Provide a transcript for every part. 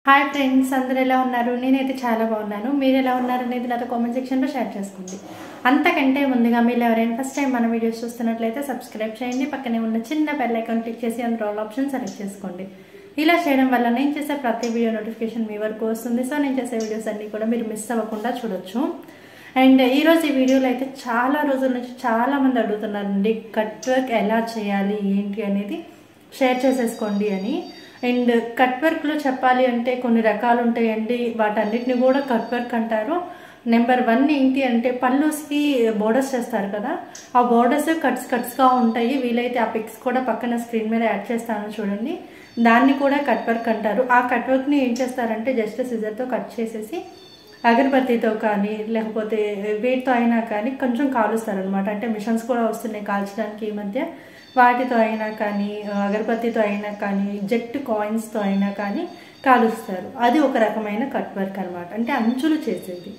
hi friends అందరు ఎలా ఉన్నారు నేనైతే చాలా బాగున్నాను మీరు ఎలా ఉన్నారు అనేది నాతో కామెంట్ సెక్షన్లో షేర్ చేసుకోండి అంతకంటే ముందుగా మీరు ఎవరైనా ఫస్ట్ టైం మన వీడియోస్ చూస్తున్నట్లయితే సబ్స్క్రైబ్ చేయండి పక్కనే ఉన్న చిన్న బెల్ ఐకాన్ క్లిక్ చేసి అందులో ఆల్ ఆప్షన్ సెలెక్ట్ చేసుకోండి ఇలా చేయడం వల్ల నేను చేసే ప్రతి వీడియో నోటిఫికేషన్ మీ వరకు వస్తుంది సో నేను చేసే వీడియోస్ అన్నీ కూడా మీరు మిస్ అవ్వకుండా చూడొచ్చు అండ్ ఈరోజు ఈ వీడియోలో అయితే చాలా రోజుల నుంచి చాలా మంది అడుగుతున్నారండి కట్ వర్క్ ఎలా చేయాలి ఏంటి అనేది షేర్ చేసేసుకోండి అని అండ్ కట్ వర్క్లో చెప్పాలి అంటే కొన్ని రకాలు ఉంటాయండి వాటన్నిటిని కూడా కట్ వర్క్ అంటారు నెంబర్ వన్ ఏంటి అంటే పళ్ళుస్కి బోర్డర్స్ చేస్తారు కదా ఆ బోర్డర్స్ కట్స్ కట్స్గా ఉంటాయి వీలైతే ఆ పిక్స్ కూడా పక్కన స్క్రీన్ మీద యాడ్ చేస్తాను చూడండి దాన్ని కూడా కట్ వర్క్ అంటారు ఆ కట్ వర్క్ని ఏం చేస్తారంటే జస్ట్ సిజర్తో కట్ చేసేసి అగరబత్తితో కానీ లేకపోతే వేటితో అయినా కానీ కొంచెం కాలుస్తారు అనమాట అంటే మిషన్స్ కూడా వస్తున్నాయి కాల్చడానికి ఈ మధ్య వాటితో అయినా కానీ అగరబత్తితో అయినా కానీ జెట్ కాయిన్స్తో అయినా కానీ కాలుస్తారు అది ఒక రకమైన కట్ వర్క్ అనమాట అంటే అంచులు చేసేది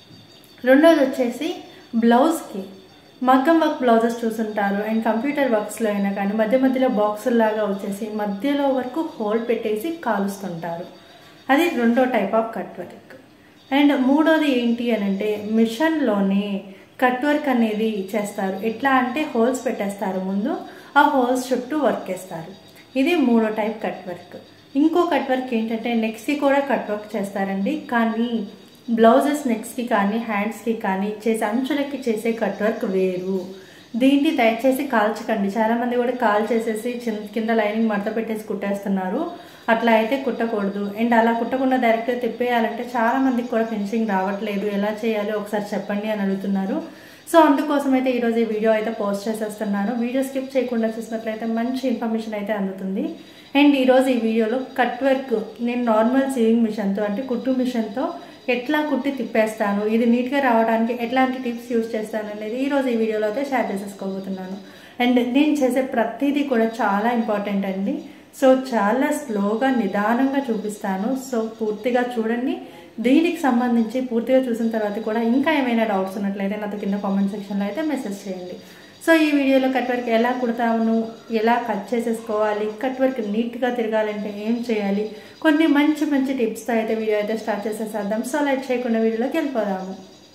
రెండోది వచ్చేసి బ్లౌజ్కి మగ్గం వర్క్ బ్లౌజెస్ చూసుంటారు అండ్ కంప్యూటర్ వర్క్స్లో అయినా కానీ మధ్య మధ్యలో బాక్సుల్లాగా వచ్చేసి మధ్యలో వరకు హోల్ పెట్టేసి కాలుస్తుంటారు అది రెండో type of cut work and మూడోది ఏంటి అని అంటే మిషన్లోనే కట్ వర్క్ అనేది చేస్తారు ఎట్లా అంటే హోల్స్ పెట్టేస్తారు ముందు ఆ హోల్స్ చుట్టూ వర్క్ వేస్తారు ఇది మూడో టైప్ కట్ వర్క్ ఇంకో కట్ వర్క్ ఏంటంటే నెక్స్ట్కి కూడా కట్ వర్క్ చేస్తారండి కానీ బ్లౌజెస్ నెక్స్ట్కి కానీ హ్యాండ్స్కి కానీ చేసే అంచులకి చేసే కట్ వర్క్ వేరు దీన్ని దయచేసి కాల్చకండి చాలామంది కూడా కాల్ చేసేసి కింద లైనింగ్ మడత పెట్టేసి కుట్టేస్తున్నారు అట్లా అయితే కుట్టకూడదు అండ్ అలా కుట్టకుండా డైరెక్ట్గా తిప్పేయాలంటే చాలా మందికి కూడా ఫినిషింగ్ రావట్లేదు ఎలా చేయాలో ఒకసారి చెప్పండి అని అడుగుతున్నారు సో అందుకోసం అయితే ఈరోజు ఈ వీడియో అయితే పోస్ట్ చేసేస్తున్నాను వీడియో స్కిప్ చేయకుండా చూసినట్లయితే మంచి ఇన్ఫర్మేషన్ అయితే అందుతుంది అండ్ ఈరోజు ఈ వీడియోలో కట్ వర్క్ నేను నార్మల్ సీవింగ్ మిషన్తో అంటే కుట్టు మిషన్తో ఎట్లా కుట్టి తిప్పేస్తాను ఇది నీట్గా రావడానికి ఎట్లాంటి టిప్స్ యూజ్ చేస్తాను అనేది ఈరోజు ఈ వీడియోలో అయితే షేర్ చేసేసుకోబోతున్నాను అండ్ నేను చేసే ప్రతిదీ కూడా చాలా ఇంపార్టెంట్ అండి సో చాలా స్లోగా నిదానంగా చూపిస్తాను సో పూర్తిగా చూడండి దీనికి సంబంధించి పూర్తిగా చూసిన తర్వాత కూడా ఇంకా ఏమైనా డౌట్స్ ఉన్నట్లయితే నాతో కింద కామెంట్ సెక్షన్లో అయితే మెసేజ్ చేయండి సో ఈ వీడియోలో కట్ వర్క్ ఎలా కుడతాను ఎలా కట్ చేసేసుకోవాలి కట్ వర్క్ నీట్గా తిరగాలంటే ఏం చేయాలి కొన్ని మంచి మంచి టిప్స్తో అయితే వీడియో అయితే స్టార్ట్ చేసేసేద్దాం సో లైట్ చేయకుండా వీడియోలోకి వెళ్ళిపోదాము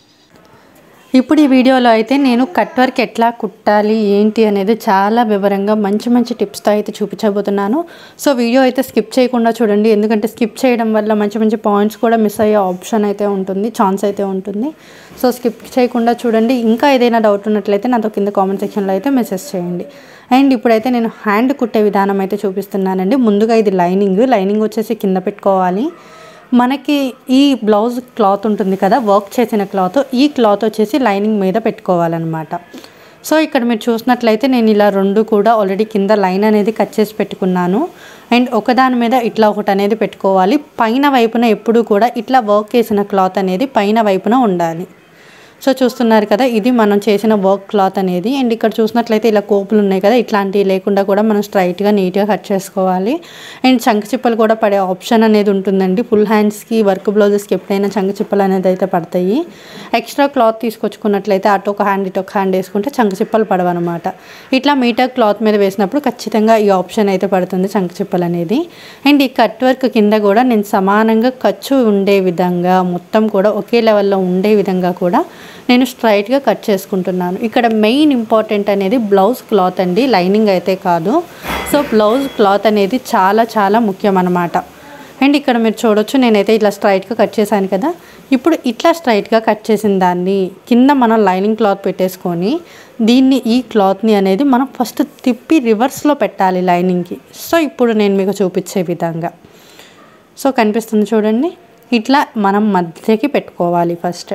ఇప్పుడు ఈ వీడియోలో అయితే నేను కట్ వర్క్ ఎట్లా కుట్టాలి ఏంటి అనేది చాలా వివరంగా మంచి మంచి టిప్స్తో అయితే చూపించబోతున్నాను సో వీడియో అయితే స్కిప్ చేయకుండా చూడండి ఎందుకంటే స్కిప్ చేయడం వల్ల మంచి మంచి పాయింట్స్ కూడా మిస్ అయ్యే ఆప్షన్ అయితే ఉంటుంది ఛాన్స్ అయితే ఉంటుంది సో స్కిప్ చేయకుండా చూడండి ఇంకా ఏదైనా డౌట్ ఉన్నట్లయితే నాతో కింద కామెంట్ సెక్షన్లో అయితే మెసేజ్ చేయండి అండ్ ఇప్పుడైతే నేను హ్యాండ్ కుట్టే విధానం అయితే చూపిస్తున్నానండి ముందుగా ఇది లైనింగ్ లైనింగ్ వచ్చేసి కింద పెట్టుకోవాలి మనకి ఈ బ్లౌజ్ క్లాత్ ఉంటుంది కదా వర్క్ చేసిన క్లాత్ ఈ క్లాత్ వచ్చేసి లైనింగ్ మీద పెట్టుకోవాలన్నమాట సో ఇక్కడ మీరు చూసినట్లయితే నేను ఇలా రెండు కూడా ఆల్రెడీ కింద లైన్ అనేది కట్ చేసి పెట్టుకున్నాను అండ్ ఒకదాని మీద ఇట్లా ఒకటి అనేది పెట్టుకోవాలి పైన వైపున ఎప్పుడు కూడా ఇట్లా వర్క్ చేసిన క్లాత్ అనేది పైన వైపున ఉండాలి సో చూస్తున్నారు కదా ఇది మనం చేసిన వర్క్ క్లాత్ అనేది అండ్ ఇక్కడ చూసినట్లయితే ఇలా కోపులు ఉన్నాయి కదా ఇట్లాంటివి లేకుండా కూడా మనం స్ట్రైట్గా నీట్గా కట్ చేసుకోవాలి అండ్ చంక చిప్పలు కూడా పడే ఆప్షన్ అనేది ఉంటుందండి ఫుల్ హ్యాండ్స్కి వర్క్ బ్లౌజెస్కి ఎప్పుడైనా చంక చిప్పలు అనేది అయితే పడతాయి ఎక్స్ట్రా క్లాత్ తీసుకొచ్చుకున్నట్లయితే అటు ఒక హ్యాండ్ ఇటు ఒక హ్యాండ్ వేసుకుంటే చంక చిప్పలు పడవన్నమాట ఇట్లా మీటర్ క్లాత్ మీద వేసినప్పుడు ఖచ్చితంగా ఈ ఆప్షన్ అయితే పడుతుంది చంక చిప్పలు అనేది అండ్ ఈ కట్ వర్క్ కింద కూడా నేను సమానంగా ఖర్చు ఉండే విధంగా మొత్తం కూడా ఒకే లెవెల్లో ఉండే విధంగా కూడా నేను స్ట్రైట్గా కట్ చేసుకుంటున్నాను ఇక్కడ మెయిన్ ఇంపార్టెంట్ అనేది బ్లౌజ్ క్లాత్ అండి లైనింగ్ అయితే కాదు సో బ్లౌజ్ క్లాత్ అనేది చాలా చాలా ముఖ్యం అన్నమాట అండ్ ఇక్కడ మీరు చూడొచ్చు నేనైతే ఇట్లా స్ట్రైట్గా కట్ చేశాను కదా ఇప్పుడు ఇట్లా స్ట్రైట్గా కట్ చేసిన దాన్ని కింద మనం లైనింగ్ క్లాత్ పెట్టేసుకొని దీన్ని ఈ క్లాత్ని అనేది మనం ఫస్ట్ తిప్పి రివర్స్లో పెట్టాలి లైనింగ్కి సో ఇప్పుడు నేను మీకు చూపించే విధంగా సో కనిపిస్తుంది చూడండి ఇట్లా మనం మధ్యకి పెట్టుకోవాలి ఫస్ట్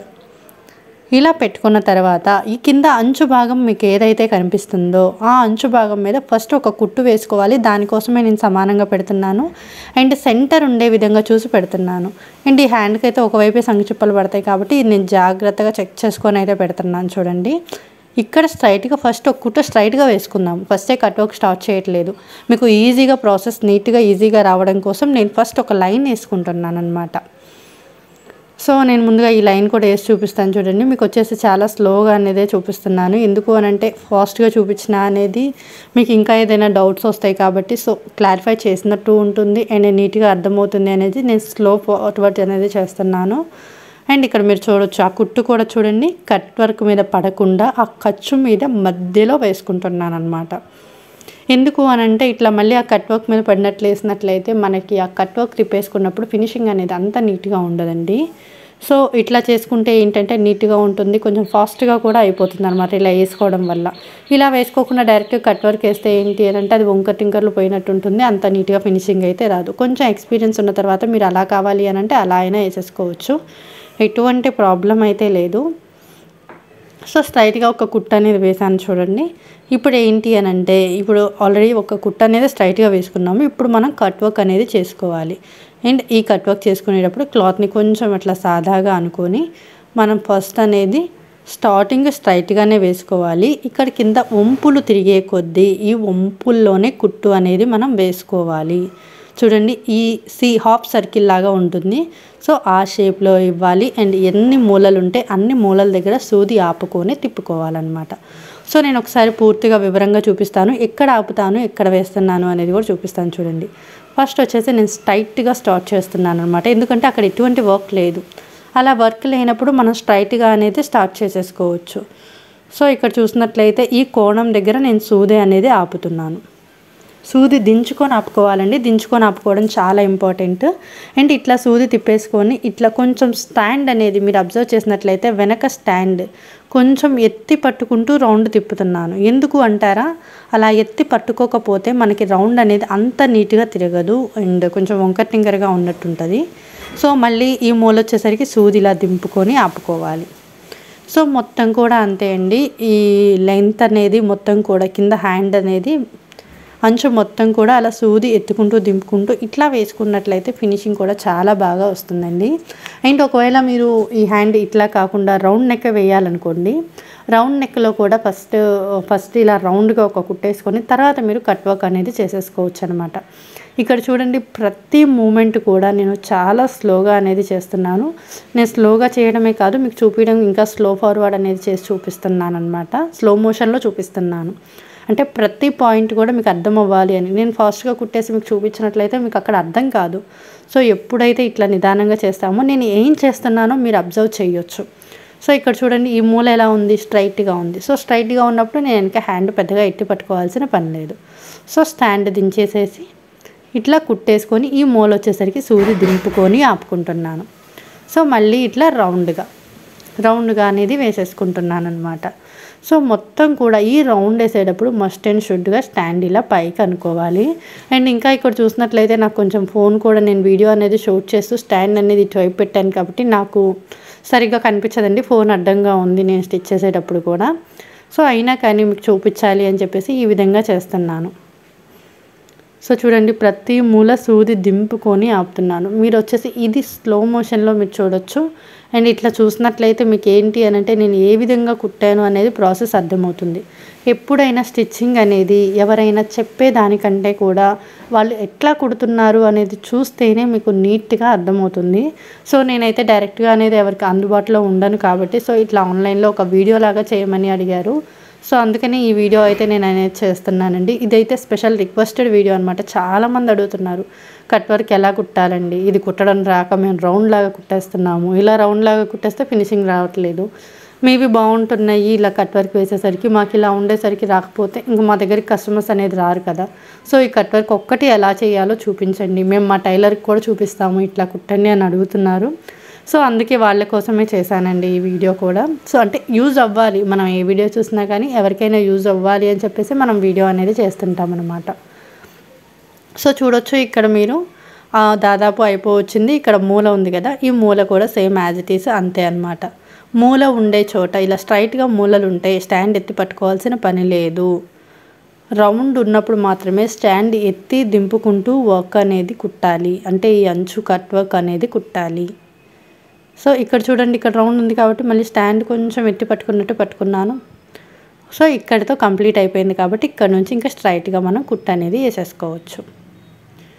ఇలా పెట్టుకున్న తర్వాత ఈ కింద అంచు భాగం మీకు ఏదైతే కనిపిస్తుందో ఆ అంచు భాగం మీద ఫస్ట్ ఒక కుట్టు వేసుకోవాలి దానికోసమే నేను సమానంగా పెడుతున్నాను అండ్ సెంటర్ ఉండే విధంగా చూసి పెడుతున్నాను అండ్ ఈ హ్యాండ్కి అయితే ఒకవైపే సంచిప్పలు పడతాయి కాబట్టి ఇది నేను జాగ్రత్తగా చెక్ చేసుకొని అయితే పెడుతున్నాను చూడండి ఇక్కడ స్ట్రైట్గా ఫస్ట్ ఒక కుట్ట స్ట్రైట్గా వేసుకుందాం ఫస్టే కట్ వర్క్ స్టార్ట్ చేయట్లేదు మీకు ఈజీగా ప్రాసెస్ నీట్గా ఈజీగా రావడం కోసం నేను ఫస్ట్ ఒక లైన్ వేసుకుంటున్నాను అనమాట సో నేను ముందుగా ఈ లైన్ కూడా వేసి చూపిస్తాను చూడండి మీకు వచ్చేసి చాలా స్లోగా అనేదే చూపిస్తున్నాను ఎందుకు అని అంటే ఫాస్ట్గా చూపించిన అనేది మీకు ఇంకా ఏదైనా డౌట్స్ వస్తాయి కాబట్టి సో క్లారిఫై చేసినట్టు ఉంటుంది అండ్ నీట్గా అర్థమవుతుంది అనేది నేను స్లో ఫార్వర్డ్ అనేది చేస్తున్నాను అండ్ ఇక్కడ మీరు చూడొచ్చు ఆ కుట్టు కూడా చూడండి కట్ వర్క్ మీద పడకుండా ఆ ఖర్చు మీద మధ్యలో వేసుకుంటున్నాను అనమాట ఎందుకు అని అంటే ఇట్లా మళ్ళీ ఆ కట్ వర్క్ మీద పడినట్లు వేసినట్లయితే మనకి ఆ కట్ వర్క్ రిపేసుకున్నప్పుడు ఫినిషింగ్ అనేది అంత నీట్గా ఉండదండి సో ఇట్లా చేసుకుంటే ఏంటంటే నీట్గా ఉంటుంది కొంచెం ఫాస్ట్గా కూడా అయిపోతుంది అనమాట ఇలా వేసుకోవడం వల్ల ఇలా వేసుకోకుండా డైరెక్ట్ కట్ వర్క్ వేస్తే ఏంటి అని అంటే అది వంక టింకర్లు పోయినట్టు ఉంటుంది అంత నీట్గా ఫినిషింగ్ అయితే రాదు కొంచెం ఎక్స్పీరియన్స్ ఉన్న తర్వాత మీరు అలా కావాలి అని అంటే అలా అయినా వేసేసుకోవచ్చు ఎటువంటి ప్రాబ్లం అయితే లేదు సో స్ట్రైట్గా ఒక కుట్ట అనేది వేసాను చూడండి ఇప్పుడు ఏంటి అని అంటే ఇప్పుడు ఆల్రెడీ ఒక కుట్ట అనేది స్ట్రైట్గా వేసుకున్నాము ఇప్పుడు మనం కట్ వర్క్ అనేది చేసుకోవాలి అండ్ ఈ కట్ వర్క్ చేసుకునేటప్పుడు క్లాత్ని కొంచెం అట్లా సాదాగా అనుకొని మనం ఫస్ట్ అనేది స్టార్టింగ్ స్ట్రైట్గానే వేసుకోవాలి ఇక్కడ కింద వంపులు తిరిగే కొద్దీ ఈ వంపుల్లోనే కుట్టు అనేది మనం వేసుకోవాలి చూడండి ఈ సి హాఫ్ సర్కిల్ లాగా ఉంటుంది సో ఆ షేప్లో ఇవ్వాలి అండ్ ఎన్ని మూలలు ఉంటే అన్ని మూలల దగ్గర సూది ఆపుకొని తిప్పుకోవాలన్నమాట సో నేను ఒకసారి పూర్తిగా వివరంగా చూపిస్తాను ఎక్కడ ఆపుతాను ఎక్కడ వేస్తున్నాను అనేది కూడా చూపిస్తాను చూడండి ఫస్ట్ వచ్చేసి నేను స్ట్రైట్గా స్టార్ట్ చేస్తున్నాను అనమాట ఎందుకంటే అక్కడ ఎటువంటి వర్క్ లేదు అలా వర్క్ లేనప్పుడు మనం స్ట్రైట్గా అనేది స్టార్ట్ చేసేసుకోవచ్చు సో ఇక్కడ చూసినట్లయితే ఈ కోణం దగ్గర నేను సూది అనేది ఆపుతున్నాను సూది దించుకొని ఆపుకోవాలండి దించుకొని ఆపుకోవడం చాలా ఇంపార్టెంట్ అండ్ ఇట్లా సూది తిప్పేసుకొని ఇట్లా కొంచెం స్టాండ్ అనేది మీరు అబ్జర్వ్ చేసినట్లయితే వెనక స్టాండ్ కొంచెం ఎత్తి పట్టుకుంటూ రౌండ్ తిప్పుతున్నాను ఎందుకు అంటారా అలా ఎత్తి పట్టుకోకపోతే మనకి రౌండ్ అనేది అంత నీట్గా తిరగదు అండ్ కొంచెం వంకర టింకరగా ఉన్నట్టుంటుంది సో మళ్ళీ ఈ మూల వచ్చేసరికి సూది ఇలా దింపుకొని ఆపుకోవాలి సో మొత్తం కూడా అంతే అండి ఈ లెంత్ అనేది మొత్తం కూడా కింద హ్యాండ్ అనేది అంచు మొత్తం కూడా అలా సూది ఎత్తుకుంటూ దింపుకుంటూ ఇట్లా వేసుకున్నట్లయితే ఫినిషింగ్ కూడా చాలా బాగా వస్తుందండి అండ్ ఒకవేళ మీరు ఈ హ్యాండ్ ఇట్లా కాకుండా రౌండ్ నెక్ వేయాలనుకోండి రౌండ్ నెక్లో కూడా ఫస్ట్ ఫస్ట్ ఇలా రౌండ్గా ఒక కుట్టేసుకొని తర్వాత మీరు కట్ వర్క్ అనేది చేసేసుకోవచ్చు అనమాట ఇక్కడ చూడండి ప్రతి మూమెంట్ కూడా నేను చాలా స్లోగా అనేది చేస్తున్నాను నేను స్లోగా చేయడమే కాదు మీకు చూపించడం ఇంకా స్లో ఫార్వర్డ్ అనేది చేసి చూపిస్తున్నాను అనమాట స్లో మోషన్లో చూపిస్తున్నాను అంటే ప్రతి పాయింట్ కూడా మీకు అర్థం అవ్వాలి అని నేను ఫాస్ట్గా కుట్టేసి మీకు చూపించినట్లయితే మీకు అక్కడ అర్థం కాదు సో ఎప్పుడైతే ఇట్లా నిదానంగా చేస్తామో నేను ఏం చేస్తున్నానో మీరు అబ్జర్వ్ చేయొచ్చు సో ఇక్కడ చూడండి ఈ మూల ఎలా ఉంది స్ట్రైట్గా ఉంది సో స్ట్రైట్గా ఉన్నప్పుడు నేను వెనక హ్యాండ్ పెద్దగా ఎట్టి పట్టుకోవాల్సిన పని లేదు సో స్టాండ్ దించేసేసి ఇట్లా కుట్టేసుకొని ఈ మూల వచ్చేసరికి సూది దింపుకొని ఆపుకుంటున్నాను సో మళ్ళీ ఇట్లా రౌండ్గా రౌండ్గా అనేది వేసేసుకుంటున్నాను అనమాట సో మొత్తం కూడా ఈ రౌండ్ వేసేటప్పుడు మస్ట్ అండ్ షుడ్గా స్టాండ్ ఇలా పైకి అనుకోవాలి అండ్ ఇంకా ఇక్కడ చూసినట్లయితే నాకు కొంచెం ఫోన్ కూడా నేను వీడియో అనేది షూట్ చేస్తూ స్టాండ్ అనేది ఇటువైపు పెట్టాను కాబట్టి నాకు సరిగ్గా కనిపించదండి ఫోన్ అడ్డంగా ఉంది నేను స్టిచ్ చేసేటప్పుడు కూడా సో అయినా కానీ మీకు చూపించాలి అని చెప్పేసి ఈ విధంగా చేస్తున్నాను సో చూడండి ప్రతి మూల సూది దింపుకొని ఆపుతున్నాను మీరు వచ్చేసి ఇది స్లో మోషన్లో మీరు చూడొచ్చు అండ్ ఇట్లా చూసినట్లయితే మీకు ఏంటి అని అంటే నేను ఏ విధంగా కుట్టాను అనేది ప్రాసెస్ అర్థమవుతుంది ఎప్పుడైనా స్టిచ్చింగ్ అనేది ఎవరైనా చెప్పేదానికంటే కూడా వాళ్ళు ఎట్లా కుడుతున్నారు అనేది చూస్తేనే మీకు నీట్గా అర్థమవుతుంది సో నేనైతే డైరెక్ట్గా అనేది ఎవరికి అందుబాటులో ఉండను కాబట్టి సో ఇట్లా ఆన్లైన్లో ఒక వీడియో లాగా చేయమని అడిగారు సో అందుకని ఈ వీడియో అయితే నేను అనేది చేస్తున్నానండి ఇదైతే స్పెషల్ రిక్వెస్టెడ్ వీడియో అనమాట చాలామంది అడుగుతున్నారు కట్ వర్క్ ఎలా కుట్టాలండి ఇది కుట్టడం రాక మేము రౌండ్ లాగా కుట్టేస్తున్నాము ఇలా రౌండ్ లాగా కుట్టేస్తే ఫినిషింగ్ రావట్లేదు మేబీ బాగుంటున్నాయి ఇలా కట్ వర్క్ వేసేసరికి మాకు ఇలా ఉండేసరికి రాకపోతే ఇంక మా దగ్గరికి కస్టమర్స్ అనేది రారు కదా సో ఈ కట్ వర్క్ ఒక్కటి ఎలా చేయాలో చూపించండి మేము మా టైలర్కి కూడా చూపిస్తాము ఇట్లా కుట్టండి అని అడుగుతున్నారు సో అందుకే వాళ్ళ కోసమే చేశానండి ఈ వీడియో కూడా సో అంటే యూజ్ అవ్వాలి మనం ఏ వీడియో చూసినా కానీ ఎవరికైనా యూజ్ అవ్వాలి అని చెప్పేసి మనం వీడియో అనేది చేస్తుంటాం అనమాట సో చూడొచ్చు ఇక్కడ మీరు ఆ, దాదాపు అయిపోవచ్చింది ఇక్కడ మూల ఉంది కదా ఈ మూల కూడా సేమ్ యాజ్ ఇట్ ఈస్ అంతే అనమాట మూల ఉండే చోట ఇలా స్ట్రైట్గా మూలలు ఉంటాయి స్టాండ్ ఎత్తి పట్టుకోవాల్సిన పని లేదు రౌండ్ ఉన్నప్పుడు మాత్రమే స్టాండ్ ఎత్తి దింపుకుంటూ వర్క్ అనేది కుట్టాలి అంటే ఈ అంచు కట్ వర్క్ అనేది కుట్టాలి సో ఇక్కడ చూడండి ఇక్కడ రౌండ్ ఉంది కాబట్టి మళ్ళీ స్టాండ్ కొంచెం ఎత్తి పట్టుకున్నట్టు పట్టుకున్నాను సో ఇక్కడితో కంప్లీట్ అయిపోయింది కాబట్టి ఇక్కడ నుంచి ఇంకా స్ట్రైట్గా మనం కుట్ అనేది వేసేసుకోవచ్చు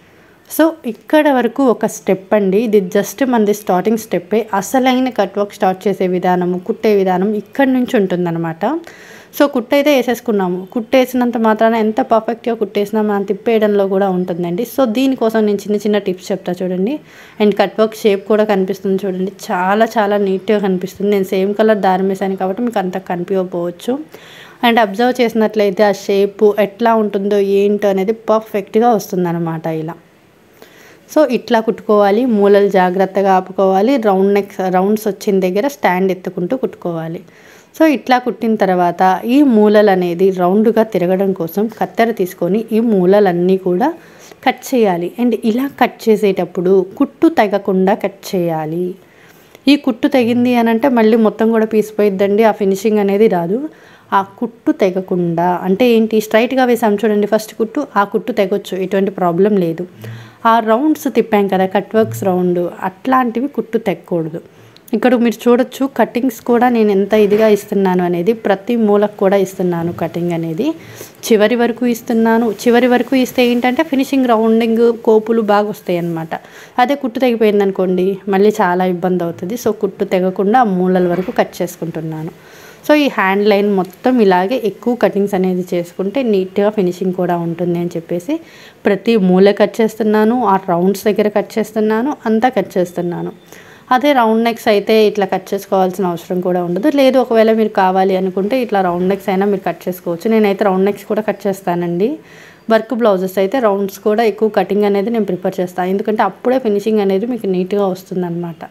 సో ఇక్కడ వరకు ఒక స్టెప్ అండి ఇది జస్ట్ మనది స్టార్టింగ్ స్టెప్పే అసలైన కట్ వర్క్ స్టార్ట్ చేసే విధానము కుట్టే విధానం ఇక్కడి నుంచి ఉంటుందన్నమాట సో కుట్టు అయితే వేసేసుకున్నాము కుట్టేసినంత మాత్రాన ఎంత పర్ఫెక్ట్గా కుట్టేసినా మనం తిప్పేయడంలో కూడా ఉంటుందండి సో దీనికోసం నేను చిన్న చిన్న టిప్స్ చెప్తా చూడండి అండ్ కట్ వర్క్ షేప్ కూడా కనిపిస్తుంది చూడండి చాలా చాలా నీట్గా కనిపిస్తుంది నేను సేమ్ కలర్ దారం వేసాను కాబట్టి మీకు అంత కనిపించకపోవచ్చు అండ్ అబ్జర్వ్ చేసినట్లయితే ఆ షేపు ఎట్లా ఉంటుందో ఏంటో అనేది పర్ఫెక్ట్గా వస్తుందన్నమాట ఇలా సో ఇట్లా కుట్టుకోవాలి మూలలు జాగ్రత్తగా ఆపుకోవాలి రౌండ్ నెక్ రౌండ్స్ వచ్చిన దగ్గర స్టాండ్ ఎత్తుకుంటూ కుట్టుకోవాలి సో ఇట్లా కుట్టిన తర్వాత ఈ మూలలు అనేది రౌండ్గా తిరగడం కోసం కత్తెర తీసుకొని ఈ మూలలన్నీ కూడా కట్ చేయాలి అండ్ ఇలా కట్ చేసేటప్పుడు కుట్టు తెగకుండా కట్ చేయాలి ఈ కుట్టు తెగింది అని అంటే మళ్ళీ మొత్తం కూడా పీసిపోయిద్దండి ఆ ఫినిషింగ్ అనేది రాదు ఆ కుట్టు తెగకుండా అంటే ఏంటి స్ట్రైట్గా వేసాం చూడండి ఫస్ట్ కుట్టు ఆ కుట్టు తెగొచ్చు ఎటువంటి ప్రాబ్లం లేదు ఆ రౌండ్స్ తిప్పాం కదా కట్ వర్క్స్ రౌండ్ అట్లాంటివి కుట్టు తెగకూడదు ఇక్కడ మీరు చూడొచ్చు కటింగ్స్ కూడా నేను ఎంత ఇదిగా ఇస్తున్నాను అనేది ప్రతి మూలకు కూడా ఇస్తున్నాను కటింగ్ అనేది చివరి వరకు ఇస్తున్నాను చివరి వరకు ఇస్తే ఏంటంటే ఫినిషింగ్ రౌండింగ్ కోపులు బాగా వస్తాయి అన్నమాట అదే కుట్టు తెగిపోయింది అనుకోండి మళ్ళీ చాలా ఇబ్బంది అవుతుంది సో కుట్టు తెగకుండా ఆ మూలల వరకు కట్ చేసుకుంటున్నాను సో ఈ హ్యాండ్ లైన్ మొత్తం ఇలాగే ఎక్కువ కటింగ్స్ అనేది చేసుకుంటే నీట్గా ఫినిషింగ్ కూడా ఉంటుంది అని చెప్పేసి ప్రతి మూల కట్ చేస్తున్నాను ఆ రౌండ్స్ దగ్గర కట్ చేస్తున్నాను అంతా కట్ చేస్తున్నాను అదే రౌండ్ నెక్స్ అయితే ఇట్లా కట్ చేసుకోవాల్సిన అవసరం కూడా ఉండదు లేదు ఒకవేళ మీరు కావాలి అనుకుంటే ఇట్లా రౌండ్ నెక్స్ అయినా మీరు కట్ చేసుకోవచ్చు నేనైతే రౌండ్ నెక్స్ కూడా కట్ చేస్తానండి వర్క్ బ్లౌజెస్ అయితే రౌండ్స్ కూడా ఎక్కువ కటింగ్ అనేది నేను ప్రిఫర్ చేస్తాను ఎందుకంటే అప్పుడే ఫినిషింగ్ అనేది మీకు నీట్గా వస్తుందన్నమాట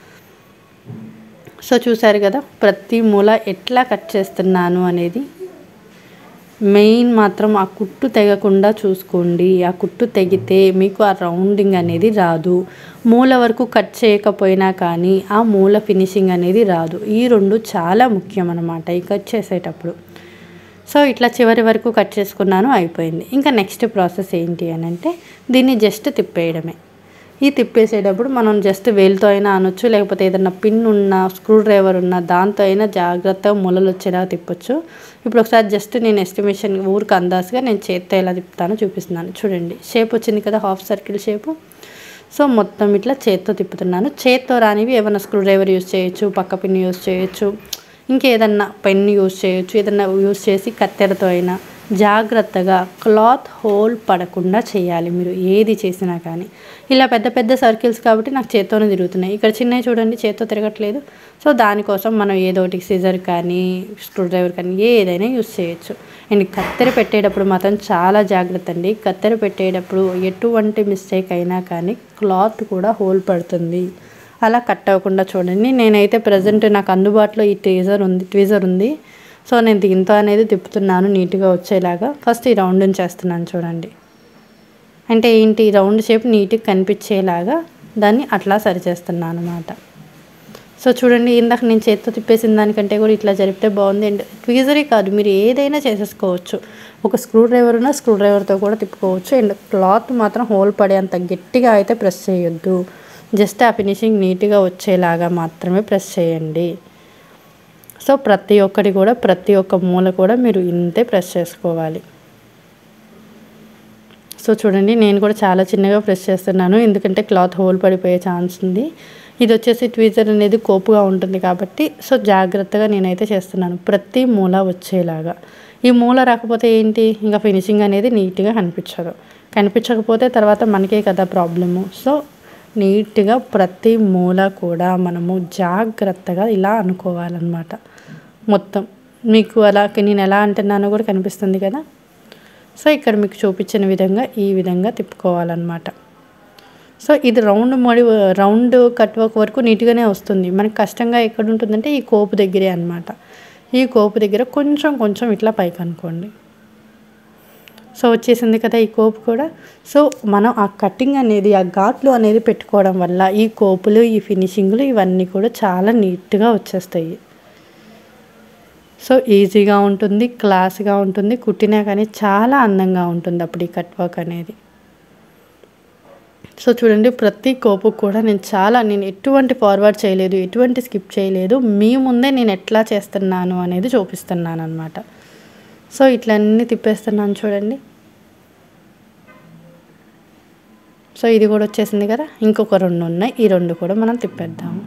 సో చూసారు కదా ప్రతి మూల ఎట్లా కట్ చేస్తున్నాను అనేది మెయిన్ మాత్రం ఆ కుట్టు తెగకుండా చూసుకోండి ఆ కుట్టు తెగితే మీకు ఆ రౌండింగ్ అనేది రాదు మూల వరకు కట్ చేయకపోయినా కానీ ఆ మూల ఫినిషింగ్ అనేది రాదు ఈ రెండు చాలా ముఖ్యం అనమాట ఈ కట్ చేసేటప్పుడు సో ఇట్లా చివరి వరకు కట్ చేసుకున్నాను అయిపోయింది ఇంకా నెక్స్ట్ ప్రాసెస్ ఏంటి అని అంటే దీన్ని జస్ట్ తిప్పేయడమే ఈ తిప్పేసేటప్పుడు మనం జస్ట్ వేలుతో అయినా అనొచ్చు లేకపోతే ఏదైనా పిన్ ఉన్న స్క్రూ డ్రైవర్ ఉన్న దాంతో అయినా జాగ్రత్తగా మూలలు వచ్చేలా తిప్పొచ్చు ఇప్పుడు ఒకసారి జస్ట్ నేను ఎస్టిమేషన్ ఊరికి అందాసుగా నేను చేత్తో ఎలా తిప్పుతానో చూపిస్తున్నాను చూడండి షేప్ వచ్చింది కదా హాఫ్ సర్కిల్ షేపు సో మొత్తం ఇట్లా చేత్తో తిప్పుతున్నాను చేత్తో రానివి ఏమైనా స్క్రూ డ్రైవర్ యూస్ చేయొచ్చు పక్క పిన్ యూస్ చేయొచ్చు ఇంకేదన్నా పెన్ యూస్ చేయొచ్చు ఏదన్నా యూస్ చేసి కత్తెరతో అయినా జాగ్రత్తగా క్లాత్ హోల్ పడకుండా చేయాలి మీరు ఏది చేసినా కానీ ఇలా పెద్ద పెద్ద సర్కిల్స్ కాబట్టి నాకు చేత్తోనే తిరుగుతున్నాయి ఇక్కడ చిన్నవి చూడండి చేత్తో తిరగట్లేదు సో దానికోసం మనం ఏదో ఒకటి సిజర్ కానీ స్క్రూ డ్రైవర్ కానీ ఏదైనా యూస్ చేయొచ్చు అండ్ కత్తెర పెట్టేటప్పుడు మాత్రం చాలా జాగ్రత్త అండి కత్తెర పెట్టేటప్పుడు ఎటువంటి మిస్టేక్ అయినా కానీ క్లాత్ కూడా హోల్ పడుతుంది అలా కట్ అవ్వకుండా చూడండి నేనైతే ప్రజెంట్ నాకు అందుబాటులో ఈ ట్వీజర్ ఉంది ట్వీజర్ ఉంది సో నేను దీంతో అనేది తిప్పుతున్నాను నీట్గా వచ్చేలాగా ఫస్ట్ ఈ రౌండ్ చేస్తున్నాను చూడండి అంటే ఏంటి ఈ రౌండ్ షేప్ నీట్గా కనిపించేలాగా దాన్ని అట్లా సరి చేస్తున్నాను అనమాట సో చూడండి ఇందాక నేను చేత్తో తిప్పేసిన దానికంటే కూడా ఇట్లా జరిపితే బాగుంది అండ్ ట్వీజరే కాదు మీరు ఏదైనా చేసేసుకోవచ్చు ఒక స్క్రూ డ్రైవర్ ఉన్న స్క్రూ డ్రైవర్తో కూడా తిప్పుకోవచ్చు అండ్ క్లాత్ మాత్రం హోల్ పడేంత గట్టిగా అయితే ప్రెస్ చేయొద్దు జస్ట్ ఆ ఫినిషింగ్ నీట్గా వచ్చేలాగా మాత్రమే ప్రెస్ చేయండి సో ప్రతి ఒక్కటి కూడా ప్రతి ఒక్క మూల కూడా మీరు ఇంతే ప్రెస్ చేసుకోవాలి సో చూడండి నేను కూడా చాలా చిన్నగా ప్రెస్ చేస్తున్నాను ఎందుకంటే క్లాత్ హోల్ పడిపోయే ఛాన్స్ ఉంది ఇది వచ్చేసి ట్వీజర్ అనేది కోపుగా ఉంటుంది కాబట్టి సో జాగ్రత్తగా నేనైతే చేస్తున్నాను ప్రతి మూల వచ్చేలాగా ఈ మూల రాకపోతే ఏంటి ఇంకా ఫినిషింగ్ అనేది నీట్గా కనిపించదు కనిపించకపోతే తర్వాత మనకే కదా ప్రాబ్లము సో నీట్గా ప్రతి మూల కూడా మనము జాగ్రత్తగా ఇలా అనుకోవాలన్నమాట మొత్తం మీకు అలా నేను ఎలా అంటున్నానో కూడా కనిపిస్తుంది కదా సో ఇక్కడ మీకు చూపించిన విధంగా ఈ విధంగా తిప్పుకోవాలన్నమాట సో ఇది రౌండ్ మడి రౌండ్ కట్ వర్క్ వరకు నీట్గానే వస్తుంది మనకి కష్టంగా ఎక్కడ ఉంటుందంటే ఈ కోపు దగ్గరే అనమాట ఈ కోపు దగ్గర కొంచెం కొంచెం ఇట్లా పైకి అనుకోండి సో వచ్చేసింది కదా ఈ కోపు కూడా సో మనం ఆ కటింగ్ అనేది ఆ ఘాట్లు అనేది పెట్టుకోవడం వల్ల ఈ కోపులు ఈ ఫినిషింగ్లు ఇవన్నీ కూడా చాలా నీట్గా వచ్చేస్తాయి సో ఈజీగా ఉంటుంది క్లాస్గా ఉంటుంది కుట్టినా కానీ చాలా అందంగా ఉంటుంది అప్పుడు ఈ కట్ వర్క్ అనేది సో చూడండి ప్రతి కోపు కూడా నేను చాలా నేను ఎటువంటి ఫార్వర్డ్ చేయలేదు ఎటువంటి స్కిప్ చేయలేదు మీ ముందే నేను ఎట్లా చేస్తున్నాను అనేది చూపిస్తున్నాను అనమాట సో ఇట్లా అన్నీ తిప్పేస్తున్నాను చూడండి సో ఇది కూడా వచ్చేసింది కదా ఇంకొక రెండు ఉన్నాయి ఈ రెండు కూడా మనం తిప్పేద్దాము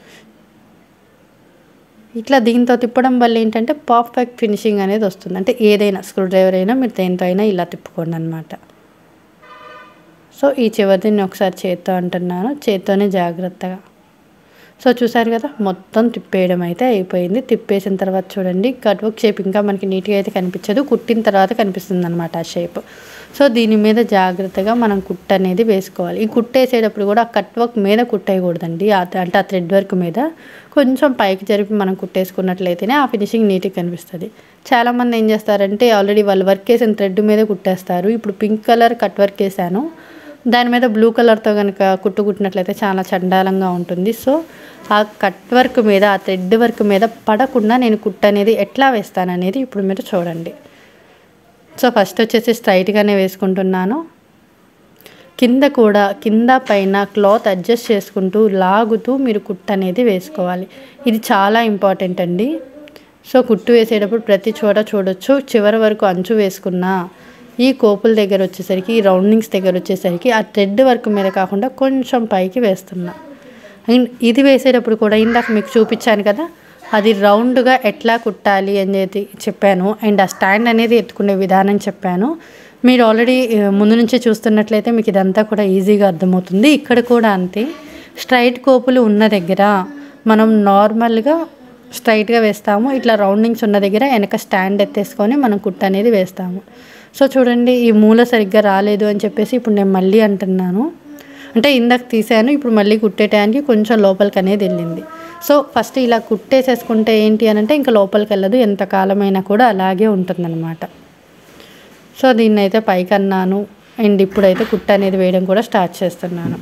ఇట్లా దీంతో తిప్పడం వల్ల ఏంటంటే పర్ఫెక్ట్ ఫినిషింగ్ అనేది వస్తుంది అంటే ఏదైనా స్క్రూ డ్రైవర్ అయినా మీరు దేంతో అయినా ఇలా తిప్పుకోండి అనమాట సో ఈ చివరిది నేను ఒకసారి చేత్తో అంటున్నాను చేత్తోనే జాగ్రత్తగా సో చూసారు కదా మొత్తం తిప్పేయడం అయితే అయిపోయింది తిప్పేసిన తర్వాత చూడండి కట్ వర్క్ షేప్ ఇంకా మనకి నీట్గా అయితే కనిపించదు కుట్టిన తర్వాత కనిపిస్తుంది అనమాట ఆ షేప్ సో దీని మీద జాగ్రత్తగా మనం కుట్ అనేది వేసుకోవాలి ఈ కుట్టేసేటప్పుడు కూడా ఆ కట్ వర్క్ మీద కుట్టేయకూడదండి ఆ- అంటే ఆ థ్రెడ్ వర్క్ మీద కొంచెం పైకి జరిపి మనం కుట్టేసుకున్నట్లయితేనే ఆ ఫినిషింగ్ నీట్గా కనిపిస్తుంది చాలామంది ఏం చేస్తారంటే ఆల్రెడీ వాళ్ళు వర్క్ వేసిన థ్రెడ్ మీద కుట్టేస్తారు ఇప్పుడు పింక్ కలర్ కట్ వర్క్ వేసాను దాని మీద బ్లూ కలర్తో కనుక కుట్టు కుట్టినట్లయితే చాలా చండాలంగా ఉంటుంది సో ఆ కట్ వర్క్ మీద ఆ థ్రెడ్ వర్క్ మీద పడకుండా నేను కుట్టు అనేది ఎట్లా వేస్తాననేది ఇప్పుడు మీరు చూడండి సో ఫస్ట్ వచ్చేసి స్ట్రైట్గానే వేసుకుంటున్నాను కింద కూడా కింద పైన క్లాత్ అడ్జస్ట్ చేసుకుంటూ లాగుతూ మీరు కుట్టు అనేది వేసుకోవాలి ఇది చాలా ఇంపార్టెంట్ అండి సో కుట్టు వేసేటప్పుడు ప్రతి చోట చూడొచ్చు చివరి వరకు అంచు వేసుకున్నా ఈ కోపుల దగ్గర వచ్చేసరికి ఈ రౌండింగ్స్ దగ్గర వచ్చేసరికి ఆ థ్రెడ్ వర్క్ మీద కాకుండా కొంచెం పైకి వేస్తున్నా అండ్ ఇది వేసేటప్పుడు కూడా ఇందాక మీకు చూపించాను కదా అది రౌండ్గా ఎట్లా కుట్టాలి అనేది చెప్పాను అండ్ ఆ స్టాండ్ అనేది ఎత్తుకునే విధానం చెప్పాను మీరు ఆల్రెడీ ఆ, ముందు నుంచే చూస్తున్నట్లయితే మీకు ఇదంతా కూడా ఈజీగా అర్థమవుతుంది ఇక్కడ కూడా అంతే స్ట్రైట్ కోపులు ఉన్న దగ్గర మనం నార్మల్గా స్ట్రైట్గా వేస్తాము ఇట్లా రౌండింగ్స్ ఉన్న దగ్గర వెనక స్టాండ్ ఎత్తేసుకొని మనం కుట్టు అనేది వేస్తాము సో చూడండి ఈ మూల సరిగ్గా రాలేదు అని చెప్పేసి ఇప్పుడు నేను మళ్ళీ అంటున్నాను అంటే ఇందాక తీసాను ఇప్పుడు మళ్ళీ కుట్టేటానికి కొంచెం లోపలికి అనేది వెళ్ళింది సో ఫస్ట్ ఇలా కుట్టేసేసుకుంటే ఏంటి అని అంటే ఇంకా లోపలికి వెళ్ళదు ఎంత కాలమైనా కూడా అలాగే ఉంటుందన్నమాట సో దీన్ని అయితే పైకి అన్నాను అండ్ ఇప్పుడైతే కుట్ట అనేది వేయడం కూడా స్టార్ట్ చేస్తున్నాను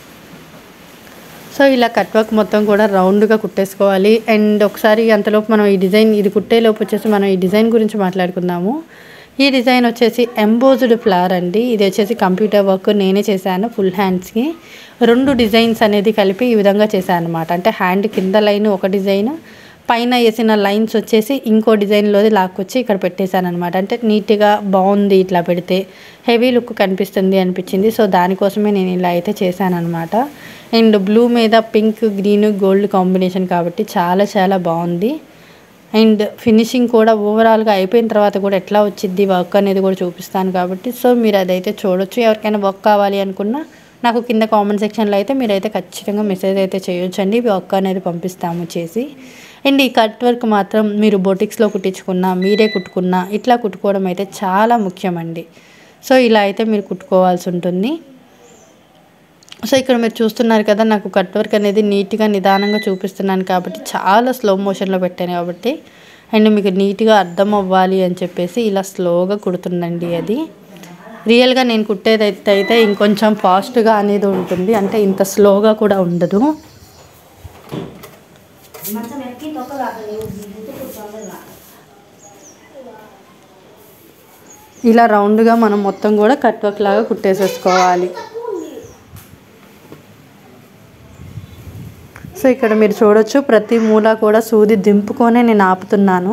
సో ఇలా కట్ వర్క్ మొత్తం కూడా రౌండ్గా కుట్టేసుకోవాలి అండ్ ఒకసారి అంతలోపు మనం ఈ డిజైన్ ఇది కుట్టేలోపు వచ్చేసి మనం ఈ డిజైన్ గురించి మాట్లాడుకుందాము ఈ డిజైన్ వచ్చేసి ఎంబోజ్డ్ ఫ్లవర్ అండి ఇది వచ్చేసి కంప్యూటర్ వర్క్ నేనే చేశాను ఫుల్ హ్యాండ్స్కి రెండు డిజైన్స్ అనేది కలిపి ఈ విధంగా చేశాను అనమాట అంటే హ్యాండ్ కింద లైన్ ఒక డిజైన్ పైన వేసిన లైన్స్ వచ్చేసి ఇంకో డిజైన్లోది లాక్కొచ్చి ఇక్కడ పెట్టేశాను అనమాట అంటే నీట్గా బాగుంది ఇట్లా పెడితే హెవీ లుక్ కనిపిస్తుంది అనిపించింది సో దానికోసమే నేను ఇలా అయితే చేశాను అనమాట అండ్ బ్లూ మీద పింక్ గ్రీన్ గోల్డ్ కాంబినేషన్ కాబట్టి చాలా చాలా బాగుంది అండ్ ఫినిషింగ్ కూడా ఓవరాల్గా అయిపోయిన తర్వాత కూడా ఎట్లా వచ్చింది వర్క్ అనేది కూడా చూపిస్తాను కాబట్టి సో మీరు అదైతే చూడొచ్చు ఎవరికైనా వర్క్ కావాలి అనుకున్నా నాకు కింద కామెంట్ సెక్షన్లో అయితే మీరైతే ఖచ్చితంగా మెసేజ్ అయితే చేయొచ్చండి వర్క్ అనేది పంపిస్తాము చేసి అండ్ ఈ కట్ వర్క్ మాత్రం మీరు బొటిక్స్లో కుట్టించుకున్నా మీరే కుట్టుకున్నా ఇట్లా కుట్టుకోవడం అయితే చాలా ముఖ్యమండి సో ఇలా అయితే మీరు కుట్టుకోవాల్సి ఉంటుంది సో ఇక్కడ మీరు చూస్తున్నారు కదా నాకు కట్ వర్క్ అనేది నీట్గా నిదానంగా చూపిస్తున్నాను కాబట్టి చాలా స్లో మోషన్లో పెట్టాను కాబట్టి అండ్ మీకు నీట్గా అర్థం అవ్వాలి అని చెప్పేసి ఇలా స్లోగా కుడుతుందండి అది రియల్గా నేను కుట్టేదైతే అయితే ఇంకొంచెం ఫాస్ట్గా అనేది ఉంటుంది అంటే ఇంత స్లోగా కూడా ఉండదు ఇలా రౌండ్గా మనం మొత్తం కూడా కట్ వర్క్ లాగా కుట్టేసేసుకోవాలి సో ఇక్కడ మీరు చూడొచ్చు ప్రతి మూల కూడా సూది దింపుకొనే నేను ఆపుతున్నాను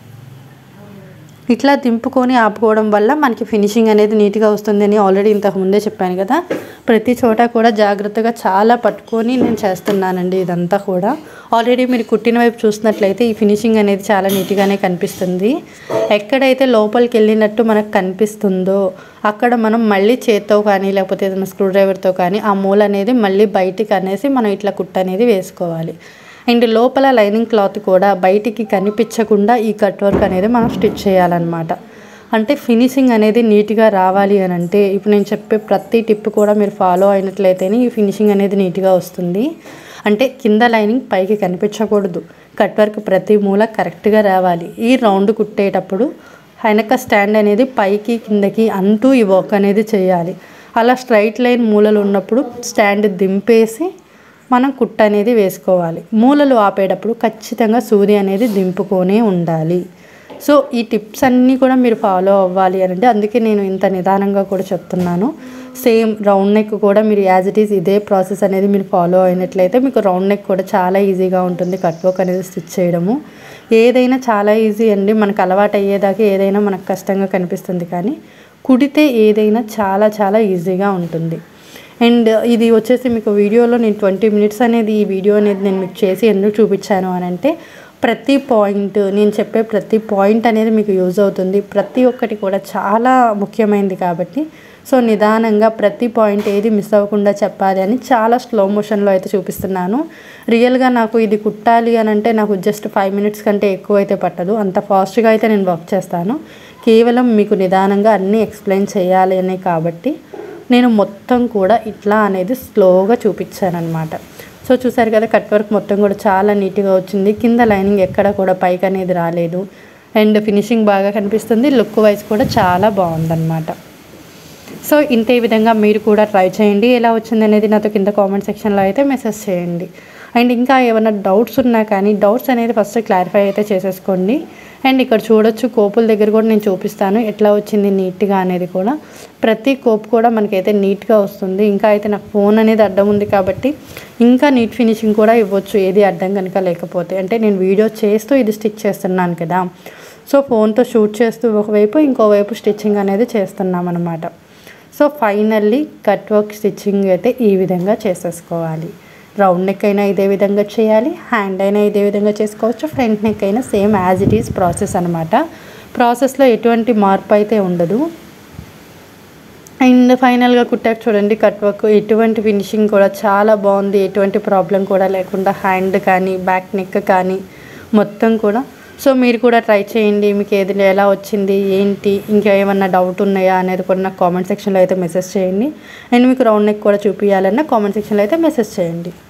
ఇట్లా దింపుకొని ఆపుకోవడం వల్ల మనకి ఫినిషింగ్ అనేది నీట్గా వస్తుందని ఆల్రెడీ ఇంతకు ముందే చెప్పాను కదా ప్రతి చోట కూడా జాగ్రత్తగా చాలా పట్టుకొని నేను చేస్తున్నానండి ఇదంతా కూడా ఆల్రెడీ మీరు కుట్టిన వైపు చూసినట్లయితే ఈ ఫినిషింగ్ అనేది చాలా నీట్గానే కనిపిస్తుంది ఎక్కడైతే లోపలికి వెళ్ళినట్టు మనకు కనిపిస్తుందో అక్కడ మనం మళ్ళీ చేత్తో కానీ లేకపోతే ఏదైనా స్క్రూ డ్రైవర్తో కానీ ఆ మూల అనేది మళ్ళీ బయటికి అనేసి మనం ఇట్లా కుట్టు అనేది వేసుకోవాలి అండ్ లోపల లైనింగ్ క్లాత్ కూడా బయటికి కనిపించకుండా ఈ కట్ వర్క్ అనేది మనం స్టిచ్ చేయాలన్నమాట అంటే ఫినిషింగ్ అనేది నీట్గా రావాలి అని అంటే ఇప్పుడు నేను చెప్పే ప్రతి టిప్ కూడా మీరు ఫాలో అయినట్లయితేనే ఈ ఫినిషింగ్ అనేది నీట్గా వస్తుంది అంటే కింద లైనింగ్ పైకి కనిపించకూడదు కట్ వర్క్ ప్రతి మూల కరెక్ట్గా రావాలి ఈ రౌండ్ కుట్టేటప్పుడు వెనక స్టాండ్ అనేది పైకి కిందకి అంటూ ఈ వర్క్ అనేది చేయాలి అలా స్ట్రైట్ లైన్ మూలలు ఉన్నప్పుడు స్టాండ్ దింపేసి మనం కుట్ట అనేది వేసుకోవాలి మూలలు ఆపేటప్పుడు ఖచ్చితంగా సూది అనేది దింపుకొనే ఉండాలి సో ఈ టిప్స్ అన్నీ కూడా మీరు ఫాలో అవ్వాలి అని అంటే అందుకే నేను ఇంత నిదానంగా కూడా చెప్తున్నాను సేమ్ రౌండ్ నెక్ కూడా మీరు యాజ్ ఇట్ ఈస్ ఇదే ప్రాసెస్ అనేది మీరు ఫాలో అయినట్లయితే మీకు రౌండ్ నెక్ కూడా చాలా ఈజీగా ఉంటుంది కట్ వర్క్ అనేది స్టిచ్ చేయడము ఏదైనా చాలా ఈజీ అండి మనకు అలవాటు అయ్యేదాకా ఏదైనా మనకు కష్టంగా కనిపిస్తుంది కానీ కుడితే ఏదైనా చాలా చాలా ఈజీగా ఉంటుంది అండ్ ఇది వచ్చేసి మీకు వీడియోలో నేను ట్వంటీ మినిట్స్ అనేది ఈ వీడియో అనేది నేను మీకు చేసి ఎందుకు చూపించాను అని అంటే ప్రతి పాయింట్ నేను చెప్పే ప్రతి పాయింట్ అనేది మీకు యూజ్ అవుతుంది ప్రతి ఒక్కటి కూడా చాలా ముఖ్యమైనది కాబట్టి సో నిదానంగా ప్రతి పాయింట్ ఏది మిస్ అవ్వకుండా చెప్పాలి అని చాలా స్లో మోషన్లో అయితే చూపిస్తున్నాను రియల్గా నాకు ఇది కుట్టాలి అని అంటే నాకు జస్ట్ ఫైవ్ మినిట్స్ కంటే ఎక్కువ అయితే పట్టదు అంత ఫాస్ట్గా అయితే నేను వర్క్ చేస్తాను కేవలం మీకు నిదానంగా అన్నీ ఎక్స్ప్లెయిన్ చేయాలి అనే కాబట్టి నేను మొత్తం కూడా ఇట్లా అనేది స్లోగా చూపించాను అనమాట సో చూసారు కదా కట్ వర్క్ మొత్తం కూడా చాలా నీట్గా వచ్చింది కింద లైనింగ్ ఎక్కడ కూడా పైకి అనేది రాలేదు అండ్ ఫినిషింగ్ బాగా కనిపిస్తుంది లుక్ వైజ్ కూడా చాలా బాగుందన్నమాట సో ఇంతే విధంగా మీరు కూడా ట్రై చేయండి ఎలా వచ్చింది అనేది నాతో కింద కామెంట్ సెక్షన్లో అయితే మెసేజ్ చేయండి అండ్ ఇంకా ఏమైనా డౌట్స్ ఉన్నా కానీ డౌట్స్ అనేది ఫస్ట్ క్లారిఫై అయితే చేసేసుకోండి అండ్ ఇక్కడ చూడొచ్చు కోపుల దగ్గర కూడా నేను చూపిస్తాను ఎట్లా వచ్చింది నీట్గా అనేది కూడా ప్రతి కోప్ కూడా మనకైతే నీట్గా వస్తుంది ఇంకా అయితే నాకు ఫోన్ అనేది అడ్డం ఉంది కాబట్టి ఇంకా నీట్ ఫినిషింగ్ కూడా ఇవ్వచ్చు ఏది అడ్డం కనుక లేకపోతే అంటే నేను వీడియో చేస్తూ ఇది స్టిచ్ చేస్తున్నాను కదా సో ఫోన్తో షూట్ చేస్తూ ఒకవైపు ఇంకోవైపు స్టిచ్చింగ్ అనేది చేస్తున్నాం అనమాట so finally cut work stitching అయితే ఈ విధంగా చేసేసుకోవాలి రౌండ్ నెక్ అయినా ఇదే విధంగా చేయాలి హ్యాండ్ అయినా ఇదే విధంగా చేసుకోవచ్చు ఫ్రంట్ నెక్ అయినా same as it is process అనమాట ప్రాసెస్లో ఎటువంటి మార్పు అయితే ఉండదు అండ్ ఫైనల్గా కుట్టాక చూడండి కట్ వర్క్ ఎటువంటి ఫినిషింగ్ కూడా చాలా బాగుంది ఎటువంటి ప్రాబ్లం కూడా లేకుండా హ్యాండ్ కానీ బ్యాక్ నెక్ కానీ మొత్తం కూడా సో మీరు కూడా ట్రై చేయండి మీకు ఏది ఎలా వచ్చింది ఏంటి ఇంకా ఏమన్నా డౌట్ ఉన్నాయా అనేది కూడా నాకు కామెంట్ సెక్షన్లో అయితే మెసేజ్ చేయండి అండ్ మీకు రౌండ్ నెక్ కూడా చూపించాలన్నా కామెంట్ సెక్షన్లో అయితే మెసేజ్ చేయండి